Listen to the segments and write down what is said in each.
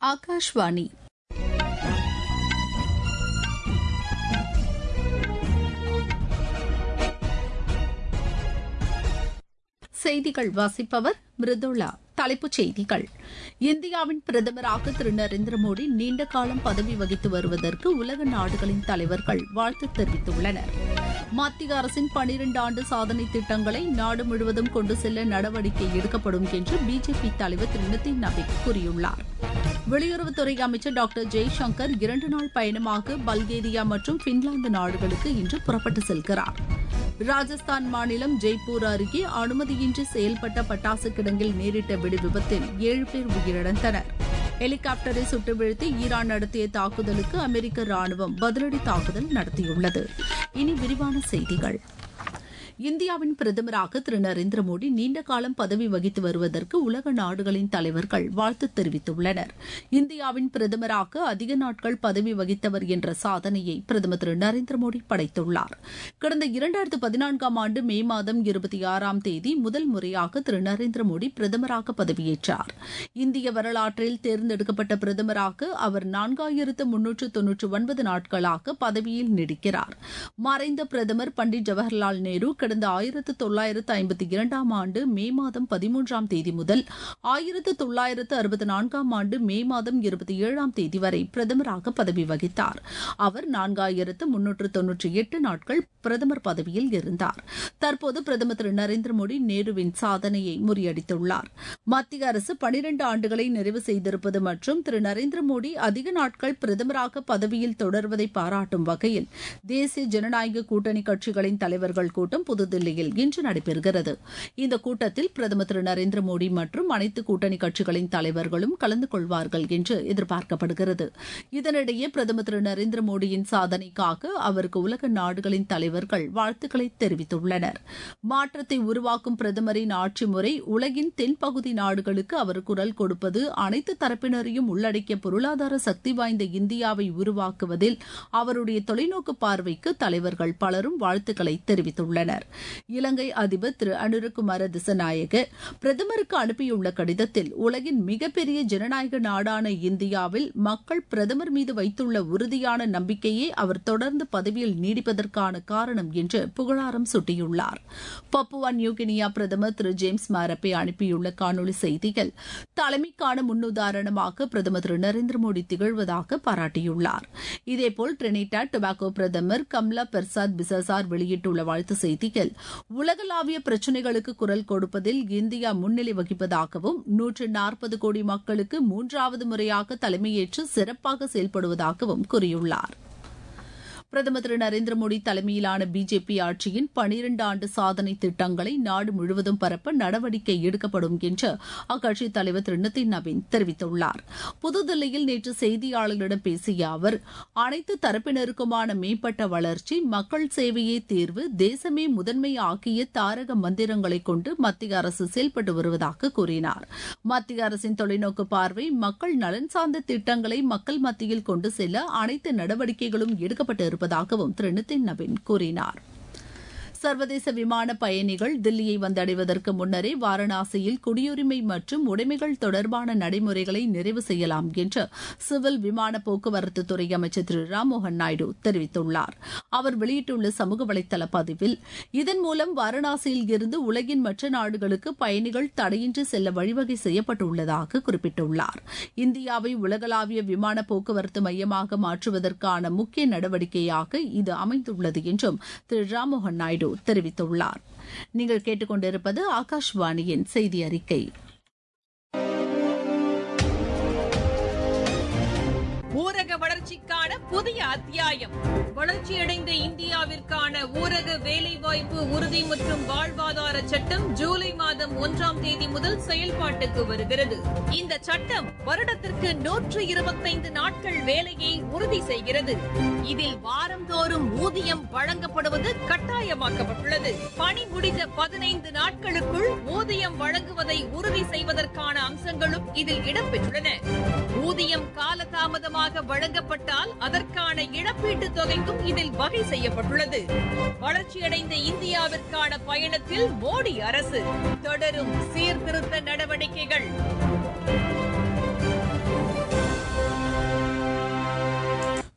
ஆகாஷ்வாணி செய்திகள் வாசிப்பவர் மிருதுளா தலைப்புச் செய்திகள் இந்தியாவின் பிரதமராக திரு நரேந்திர மோடி நீண்ட காலம் பதவி வகித்து வருவதற்கு உலக நாடுகளின் தலைவர்கள் வாழ்த்து தெரிவித்துள்ளனர் மத்திய அரசின் பனிரெண்டு ஆண்டு சாதனை திட்டங்களை நாடு முழுவதும் கொண்டு செல்ல நடவடிக்கை எடுக்கப்படும் என்று பிஜேபி தலைவர் திரு நிதின் நவீன் கூறியுள்ளார் வெளியுறவுத்துறை அமைச்சர் டாக்டர் ஜெய்சங்கர் இரண்டு நாள் பயணமாக பல்கேரியா மற்றும் பின்லாந்து நாடுகளுக்கு இன்று புறப்பட்டு செல்கிறார் ராஜஸ்தான் மாநிலம் ஜெய்ப்பூர் அருகே அனுமதியின்றி செயல்பட்ட பட்டாசு கிடங்கில் நேரிட்ட வெடி விபத்தில் ஏழு பேர் உயிரிழந்தனர் ஹெலிகாப்டரை சுட்டு வீழ்த்தி ஈரான் நடத்திய தாக்குதலுக்கு அமெரிக்க ராணுவம் பதிலடி தாக்குதல் நடத்தியுள்ளது இனி விரிவான செய்திகள் இந்தியாவின் பிரதமராக திரு நரேந்திர மோடி நீண்ட காலம் பதவி வகித்து வருவதற்கு உலக நாடுகளின் தலைவர்கள் வாழ்த்து தெரிவித்துள்ளனர் இந்தியாவின் பிரதமராக அதிக நாட்கள் பதவி வகித்தவர் என்ற சாதனையை பிரதமர் திரு நரேந்திர மோடி படைத்துள்ளார் கடந்த இரண்டாயிரத்து பதினான்காம் ஆண்டு மே மாதம் இருபத்தி ஆறாம் தேதி முதல் முறையாக திரு நரேந்திர மோடி பிரதமராக பதவியேற்றார் இந்திய வரலாற்றில் தேர்ந்தெடுக்கப்பட்ட பிரதமராக அவர் நான்காயிரத்து முன்னூற்று தொன்னூற்று ஒன்பது நாட்களாக பதவியில் நீடிக்கிறார் மறைந்த பிரதமர் பண்டிட் ஜவஹர்லால் நேரு கடந்த ஆயிரத்து தொள்ளாயிரத்து ஐம்பத்தி இரண்டாம் ஆண்டு மே மாதம் பதிமூன்றாம் தேதி முதல் ஆயிரத்து தொள்ளாயிரத்து அறுபத்தி நான்காம் ஆண்டு மே மாதம் இருபத்தி ஏழாம் தேதி வரை பிரதமராக பதவி வகித்தார் அவர் நான்காயிரத்து முன்னூற்று தொன்னூற்றி எட்டு நாட்கள் பிரதமர் பதவியில் இருந்தார் தற்போது பிரதமர் திரு நரேந்திர மோடி நேருவின் சாதனையை முறியடித்துள்ளார் மத்திய அரசு பனிரண்டு ஆண்டுகளை நிறைவு செய்திருப்பது மற்றும் திரு நரேந்திர மோடி அதிக நாட்கள் பிரதமராக பதவியில் தொடர்வதை பாராட்டும் வகையில் தேசிய ஜனநாயக கூட்டணி கட்சிகளின் தலைவர்கள் கூட்டம் புதுதில்லியில் இன்று நடைபெறுகிறது இந்த கூட்டத்தில் பிரதமர் திரு நரேந்திர மோடி மற்றும் அனைத்து கூட்டணி கட்சிகளின் தலைவர்களும் கலந்து கொள்வார்கள் என்று எதிர்பார்க்கப்படுகிறது இதனிடையே பிரதமர் திரு நரேந்திர மோடியின் சாதனைக்காக அவருக்கு உலக நாடுகளின் தலைவர்கள் வாழ்த்துக்களை தெரிவித்துள்ளனர் மாற்றத்தை உருவாக்கும் பிரதமரின் ஆட்சி முறை உலகின் தென்பகுதி நாடுகளுக்கு அவர் குரல் கொடுப்பது அனைத்து தரப்பினரையும் உள்ளடக்கிய பொருளாதார சக்தி வாய்ந்த இந்தியாவை உருவாக்குவதில் அவருடைய தொலைநோக்கு பார்வைக்கு தலைவர்கள் பலரும் வாழ்த்துக்களை தெரிவித்துள்ளனர் இலங்கை அதிபர் திரு அனுரகுமார திசநாயக பிரதமருக்கு அனுப்பியுள்ள கடிதத்தில் உலகின் மிகப்பெரிய ஜனநாயக நாடான இந்தியாவில் மக்கள் பிரதமர் மீது வைத்துள்ள உறுதியான நம்பிக்கையே அவர் தொடர்ந்து பதவியில் நீடிப்பதற்கான காரணம் என்று புகழாரம் சூட்டியுள்ளார் பப்புவா நியூகினியா பிரதமர் திரு ஜேம்ஸ் மாரப்பே அனுப்பியுள்ள காணொலி செய்தியில் தலைமைக்கான முன்னுதாரணமாக பிரதமர் திரு நரேந்திர மோடி திகழ்வதாக பாராட்டியுள்ளார் இதேபோல் டிரினிடா டொபாகோ பிரதமர் கம்லா பெர்சாத் பிசசார் வெளியிட்டுள்ள வாழ்த்து செய்தியில் உலகளாவிய பிரச்சினைகளுக்கு குரல் கொடுப்பதில் இந்தியா முன்னிலை வகிப்பதாகவும் நூற்று நாற்பது கோடி மக்களுக்கு மூன்றாவது முறையாக தலைமையேற்று சிறப்பாக செயல்படுவதாகவும் கூறியுள்ளார் பிரதமர் திரு நரேந்திர மோடி தலைமையிலான பிஜேபி ஆட்சியின் பனிரண்டு ஆண்டு சாதனை திட்டங்களை நாடு முழுவதும் பரப்ப நடவடிக்கை எடுக்கப்படும் என்று அக்கட்சித் தலைவர் திரு நிதின் நவீன் தெரிவித்துள்ளார் புதுதில்லியில் நேற்று செய்தியாளர்களிடம் பேசிய அவர் அனைத்து தரப்பினருக்குமான மேம்பட்ட வளர்ச்சி மக்கள் சேவையே தீர்வு தேசமே முதன்மை ஆக்கிய தாரக மந்திரங்களை கொண்டு மத்திய அரசு செயல்பட்டு வருவதாக கூறினார் மத்திய அரசின் தொலைநோக்கு பார்வை மக்கள் நலன் சார்ந்த திட்டங்களை மக்கள் மத்தியில் கொண்டு செல்ல அனைத்து நடவடிக்கைகளும் எடுக்கப்பட்டு இருப்பதாகவும் திரு நிதின் நவீன் கூறினார் சர்வதேச விமான பயணிகள் தில்லியை வந்தடைவதற்கு முன்னரே வாரணாசியில் குடியுரிமை மற்றும் உடைமைகள் தொடர்பான நடைமுறைகளை நிறைவு செய்யலாம் என்று சிவில் விமான போக்குவரத்து துறை அமைச்சர் திரு ராம்மோகன் நாயுடு தெரிவித்துள்ளார் அவர் வெளியிட்டுள்ள சமூக வலைதள பதிவில் இதன் மூலம் வாரணாசியில் இருந்து உலகின் மற்ற நாடுகளுக்கு பயணிகள் தடையின்றி செல்ல வழிவகை செய்யப்பட்டுள்ளதாக குறிப்பிட்டுள்ளார் இந்தியாவை உலகளாவிய விமான போக்குவரத்து மையமாக மாற்றுவதற்கான முக்கிய நடவடிக்கையாக இது அமைந்துள்ளது என்றும் திரு ராம்மோகன் நாயுடு தெரிவித்துள்ளார் நீங்கள் கேட்டுக்கொண்டிருப்பது ஆகாஷ்வாணியின் செய்தி அறிக்கை ஊரக வளர்ச்சிக்கான புதிய அத்தியாயம் வளர்ச்சியடைந்த இந்தியாவிற்கான ஊரக வேலைவாய்ப்பு உறுதி மற்றும் வாழ்வாதார சட்டம் ஜூலை மாதம் ஒன்றாம் தேதி முதல் செயல்பாட்டுக்கு வருகிறது இந்த சட்டம் வருடத்திற்கு நூற்று இருபத்தைந்து நாட்கள் வேலையை உறுதி செய்கிறது இதில் வாரந்தோறும் ஊதியம் வழங்கப்படுவது கட்டாயமாக்கப்பட்டுள்ளது பணி முடிந்த பதினைந்து நாட்களுக்குள் ஊதியம் வழங்குவதை உறுதி செய்வதற்கான அம்சங்களும் இதில் இடம்பெற்றுள்ளன ஊதியம் காலதாமதமாக வழங்கப்பட்டால் அதற்கான இழப்பீட்டுத் தொகைக்கும் இதில் வகை செய்யப்பட்டுள்ளது வளர்ச்சியடைந்த இந்தியாவிற்கான பயணத்தில் மோடி அரசு தொடரும் சீர்திருத்த நடவடிக்கைகள்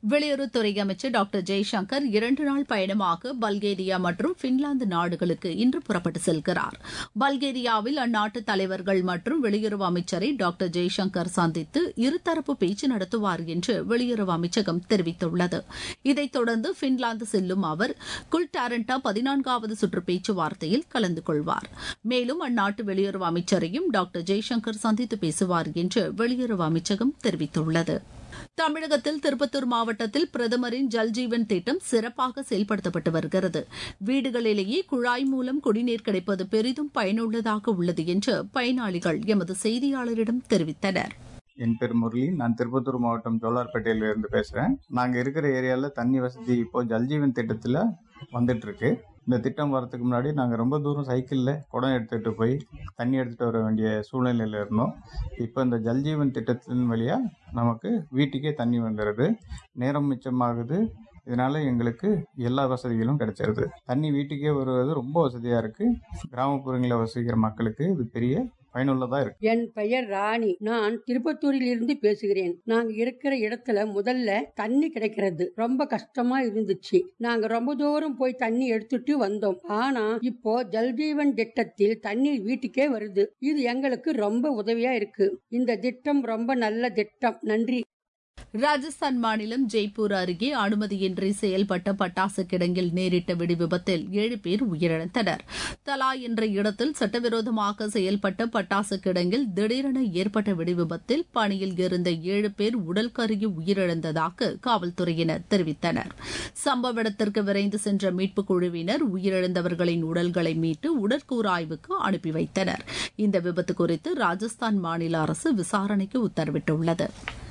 வெளியுறவுத்துறை அமைச்சர் டாக்டர் ஜெய்சங்கர் இரண்டு நாள் பயணமாக பல்கேரியா மற்றும் பின்லாந்து நாடுகளுக்கு இன்று புறப்பட்டு செல்கிறார் பல்கேரியாவில் அந்நாட்டு தலைவர்கள் மற்றும் வெளியுறவு அமைச்சரை டாக்டர் ஜெய்சங்கர் சந்தித்து இருதரப்பு பேச்சு நடத்துவார் என்று வெளியுறவு அமைச்சகம் தெரிவித்துள்ளது இதைத் தொடர்ந்து பின்லாந்து செல்லும் அவர் குல்டாரண்டா பதினான்காவது சுற்று பேச்சுவார்த்தையில் கலந்து கொள்வார் மேலும் அந்நாட்டு வெளியுறவு அமைச்சரையும் டாக்டர் ஜெய்சங்கர் சந்தித்து பேசுவார் என்று வெளியுறவு அமைச்சகம் தெரிவித்துள்ளது தமிழகத்தில் திருப்பத்தூர் மாவட்டத்தில் பிரதமரின் ஜல்ஜீவன் திட்டம் சிறப்பாக செயல்படுத்தப்பட்டு வருகிறது வீடுகளிலேயே குழாய் மூலம் குடிநீர் கிடைப்பது பெரிதும் பயனுள்ளதாக உள்ளது என்று பயனாளிகள் எமது செய்தியாளரிடம் தெரிவித்தனர் என் பேர் முரளி நான் திருப்பத்தூர் மாவட்டம் ஜோலார்பேட்டையில இருந்து பேசுறேன் நாங்க இருக்கிற ஏரியால தண்ணி வசதி இப்போ ஜல்ஜீவன் திட்டத்துல வந்துட்டு இருக்கு இந்த திட்டம் வரதுக்கு முன்னாடி நாங்கள் ரொம்ப தூரம் சைக்கிளில் குடம் எடுத்துகிட்டு போய் தண்ணி எடுத்துகிட்டு வர வேண்டிய சூழ்நிலையில் இருந்தோம் இப்போ இந்த ஜல்ஜீவன் திட்டத்தின் வழியாக நமக்கு வீட்டுக்கே தண்ணி வந்துடுது நேரம் மிச்சமாகுது இதனால எங்களுக்கு எல்லா வசதிகளும் கிடைச்சிருது தண்ணி வீட்டுக்கே வருவது ரொம்ப வசதியாக இருக்குது கிராமப்புறங்களில் வசிக்கிற மக்களுக்கு இது பெரிய பயனுள்ளதா இருக்கு என் பெயர் ராணி நான் திருப்பத்தூரில் இருந்து பேசுகிறேன் நாங்க இருக்கிற இடத்துல முதல்ல தண்ணி கிடைக்கிறது ரொம்ப கஷ்டமா இருந்துச்சு நாங்க ரொம்ப தூரம் போய் தண்ணி எடுத்துட்டு வந்தோம் ஆனா இப்போ ஜல்ஜீவன் திட்டத்தில் தண்ணீர் வீட்டுக்கே வருது இது எங்களுக்கு ரொம்ப உதவியா இருக்கு இந்த திட்டம் ரொம்ப நல்ல திட்டம் நன்றி ராஜஸ்தான் மாநிலம் ஜெய்ப்பூர் அருகே அனுமதியின்றி செயல்பட்ட பட்டாசு கிடங்கில் நேரிட்ட வெடி விபத்தில் ஏழு பேர் உயிரிழந்தனர் தலா என்ற இடத்தில் சட்டவிரோதமாக செயல்பட்ட பட்டாசு கிடங்கில் திடீரென ஏற்பட்ட வெடி விபத்தில் பணியில் இருந்த ஏழு பேர் உடல் கருகி உயிரிழந்ததாக காவல்துறையினர் தெரிவித்தனர் சம்பவ இடத்திற்கு விரைந்து சென்ற மீட்புக் குழுவினர் உயிரிழந்தவர்களின் உடல்களை மீட்டு உடற்கூறாய்வுக்கு அனுப்பி வைத்தனர் இந்த விபத்து குறித்து ராஜஸ்தான் மாநில அரசு விசாரணைக்கு உத்தரவிட்டுள்ளது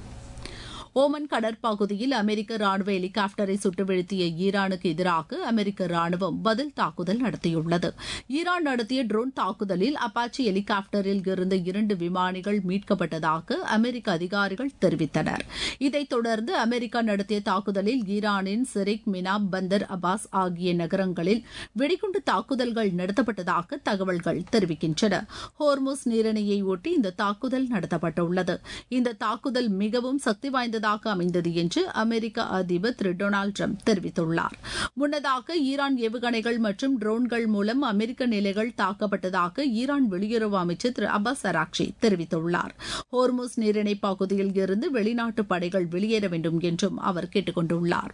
ஓமன் கடற்பகுதியில் அமெரிக்க ராணுவ ஹெலிகாப்டரை சுட்டு வீழ்த்திய ஈரானுக்கு எதிராக அமெரிக்க ராணுவம் பதில் தாக்குதல் நடத்தியுள்ளது ஈரான் நடத்திய ட்ரோன் தாக்குதலில் அப்பாச்சி ஹெலிகாப்டரில் இருந்த இரண்டு விமானிகள் மீட்கப்பட்டதாக அமெரிக்க அதிகாரிகள் தெரிவித்தனர் இதைத் தொடர்ந்து அமெரிக்கா நடத்திய தாக்குதலில் ஈரானின் சிரிக் மினாப் பந்தர் அபாஸ் ஆகிய நகரங்களில் வெடிகுண்டு தாக்குதல்கள் நடத்தப்பட்டதாக தகவல்கள் தெரிவிக்கின்றன ஹோர்முஸ் நீரிணையை ஒட்டி இந்த தாக்குதல் நடத்தப்பட்டுள்ளது இந்த தாக்குதல் மிகவும் சக்தி வாய்ந்ததாக அமைந்தது என்று அமெரிக்க அதிபர் திரு டொனால்டு ட்ரம்ப் தெரிவித்துள்ளார் முன்னதாக ஈரான் ஏவுகணைகள் மற்றும் ட்ரோன்கள் மூலம் அமெரிக்க நிலைகள் தாக்கப்பட்டதாக ஈரான் வெளியுறவு அமைச்சர் திரு அப்பாஸ் அராக்ஷி தெரிவித்துள்ளார் ஹோர்முஸ் நீரிணை பகுதியில் இருந்து வெளிநாட்டு படைகள் வெளியேற வேண்டும் என்றும் அவர் கேட்டுக் கொண்டுள்ளார்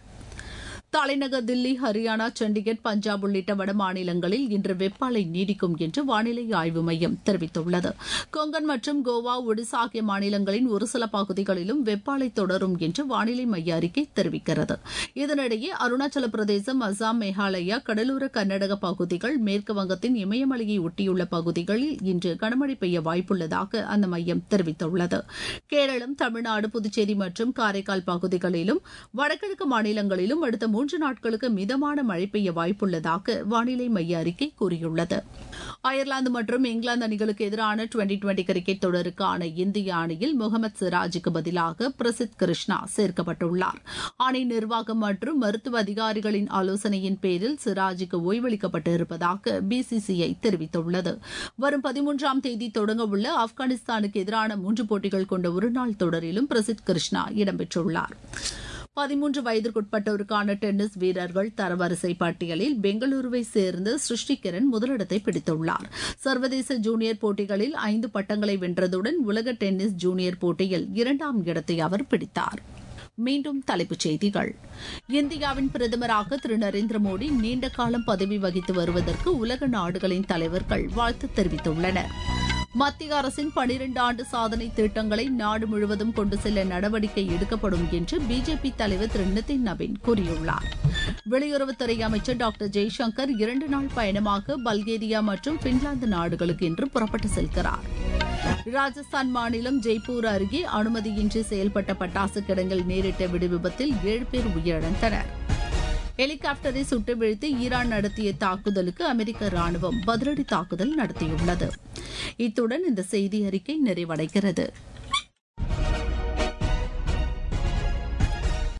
தலைநகர் தில்லி ஹரியானா சண்டிகர் பஞ்சாப் உள்ளிட்ட வட மாநிலங்களில் இன்று வெப்ப அலை நீடிக்கும் என்று வானிலை ஆய்வு மையம் தெரிவித்துள்ளது கொங்கன் மற்றும் கோவா ஒடிசா ஆகிய மாநிலங்களின் ஒரு சில பகுதிகளிலும் வெப்ப அலை தொடரும் என்று வானிலை மைய அறிக்கை தெரிவிக்கிறது இதனிடையே அருணாச்சல பிரதேசம் அசாம் மேகாலயா கடலோர கர்நாடக பகுதிகள் மேற்கு வங்கத்தின் இமயமலையை ஒட்டியுள்ள பகுதிகளில் இன்று கனமழை பெய்ய வாய்ப்புள்ளதாக அந்த மையம் தெரிவித்துள்ளது கேரளம் தமிழ்நாடு புதுச்சேரி மற்றும் காரைக்கால் பகுதிகளிலும் வடகிழக்கு மாநிலங்களிலும் அடுத்த மூன்று நாட்களுக்கு மிதமான மழை பெய்ய வாய்ப்புள்ளதாக வானிலை மைய அறிக்கை கூறியுள்ளது அயர்லாந்து மற்றும் இங்கிலாந்து அணிகளுக்கு எதிரான டுவெண்டி டுவெண்டி கிரிக்கெட் தொடருக்கான இந்திய அணியில் முகமது சிராஜுக்கு பதிலாக பிரசித் கிருஷ்ணா சேர்க்கப்பட்டுள்ளார் அணி நிர்வாகம் மற்றும் மருத்துவ அதிகாரிகளின் ஆலோசனையின் பேரில் சிராஜுக்கு ஓய்வளிக்கப்பட்டு இருப்பதாக பிசிசிஐ தெரிவித்துள்ளது வரும் பதிமூன்றாம் தேதி தொடங்கவுள்ள ஆப்கானிஸ்தானுக்கு எதிரான மூன்று போட்டிகள் கொண்ட ஒருநாள் தொடரிலும் பிரசித் கிருஷ்ணா இடம்பெற்றுள்ளார் பதிமூன்று வயதிற்குட்பட்டோருக்கான டென்னிஸ் வீரர்கள் தரவரிசை பட்டியலில் பெங்களூருவை சேர்ந்த சிருஷ்டி கிரண் முதலிடத்தை பிடித்துள்ளார் சர்வதேச ஜூனியர் போட்டிகளில் ஐந்து பட்டங்களை வென்றதுடன் உலக டென்னிஸ் ஜூனியர் போட்டியில் இரண்டாம் இடத்தை அவர் பிடித்தார் மீண்டும் தலைப்புச் செய்திகள் இந்தியாவின் பிரதமராக திரு நரேந்திர மோடி நீண்ட காலம் பதவி வகித்து வருவதற்கு உலக நாடுகளின் தலைவர்கள் வாழ்த்து தெரிவித்துள்ளனர் மத்திய அரசின் பனிரெண்டு ஆண்டு சாதனை திட்டங்களை நாடு முழுவதும் கொண்டு செல்ல நடவடிக்கை எடுக்கப்படும் என்று பிஜேபி தலைவர் திரு நிதின் நவீன் கூறியுள்ளார் வெளியுறவுத்துறை அமைச்சர் டாக்டர் ஜெய்சங்கர் இரண்டு நாள் பயணமாக பல்கேரியா மற்றும் பின்லாந்து நாடுகளுக்கு இன்று புறப்பட்டு செல்கிறார் ராஜஸ்தான் மாநிலம் ஜெய்ப்பூர் அருகே அனுமதியின்றி செயல்பட்ட பட்டாசு கிடங்கில் நேரிட்ட வெடி விபத்தில் ஏழு பேர் உயிரிழந்தனர் ஹெலிகாப்டரை சுட்டு வீழ்த்தி ஈரான் நடத்திய தாக்குதலுக்கு அமெரிக்க ராணுவம் பதிலடி தாக்குதல் நடத்தியுள்ளது இத்துடன் இந்த செய்தி அறிக்கை நிறைவடைகிறது